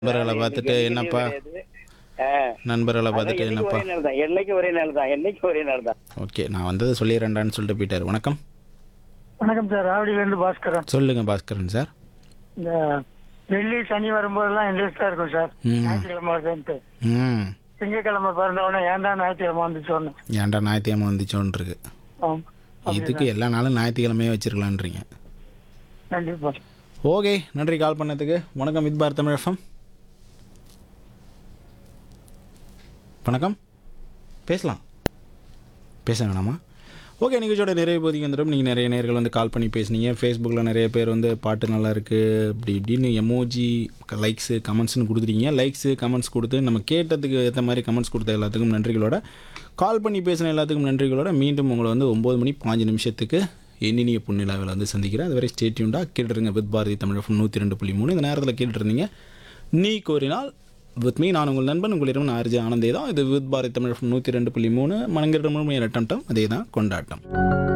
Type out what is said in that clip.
நண்பர்களை பார்த்துட்டு என்னப்பா நண்பர்களை பார்த்துட்டு என்னப்பா ஒரே நாள் தான் என்னைக்கு ஒரே நாள் தான் என்னைக்கு ஒரே நாள் தான் ஓகே நான் வந்ததை சொல்லிடுறேன்டான்னு சொல்லிட்டு போயிட்டார் வணக்கம் வணக்கம் சார் ஆவடியிலேருந்து பாஸ்கரன் சொல்லுங்க பாஸ்கரன் சார் இந்த வெள்ளி சனி வரும்போதெல்லாம் இன்ட்ரெஸ்டாக இருக்கும் சார் ம். ஞாயிற்றுக்கிழமை வருதுன்ட்டு ம் திங்கக்கிழமை பிறந்த உடனே ஏன் தான் ஞாயிற்றுக்கிழமை வந்துச்சோன்னு ஏன்டா ஞாயிற்றுக்கிழமை வந்துச்சோன்ருக்கு ஆம் இதுக்கு எல்லா நாளும் ஞாயிற்றுக்கிழமையே வச்சிருக்கலான்றீங்க கண்டிப்பா ஓகே நன்றி கால் பண்ணதுக்கு வணக்கம் வித் பார் தமிழ் எஃப்எம் வணக்கம் பேசலாம் பேச வேணாமா ஓகே நிகழ்ச்சியோட நிறைய போதிக்கு வந்துடும் நீங்கள் நிறைய நேர்கள் வந்து கால் பண்ணி பேசுனீங்க ஃபேஸ்புக்கில் நிறைய பேர் வந்து பாட்டு நல்லா இருக்குது அப்படி இப்படின்னு எமோஜி லைக்ஸு கமெண்ட்ஸ்னு கொடுத்துட்டீங்க லைக்ஸு கமெண்ட்ஸ் கொடுத்து நம்ம கேட்டதுக்கு ஏற்ற மாதிரி கமெண்ட்ஸ் கொடுத்த எல்லாத்துக்கும் நன்றிகளோட கால் பண்ணி பேசின எல்லாத்துக்கும் நன்றிகளோட மீண்டும் உங்களை வந்து ஒம்பது மணி பாஞ்சு நிமிஷத்துக்கு எண்ணினிய புண்ணிலாவில் வந்து சந்திக்கிறேன் அதுவரை ஸ்டேட்யூண்டாக கேட்டுருங்க வித் பாரதி தமிழ் நூற்றி ரெண்டு புள்ளி மூணு இந்த நேரத்தில் கேட்டுட்டு இருந்தீங்க நீ கோரினால் வித் மீ நான் உங்கள் நண்பன் உங்களிடம் நான் ஆர்ஜி ஆனந்தே தான் இது வித் பாரதி தமிழ் நூற்றி ரெண்டு புள்ளி மூணு மனங்கிற முழுமையான அட்டம் அதே தான் கொண்டாட்டம்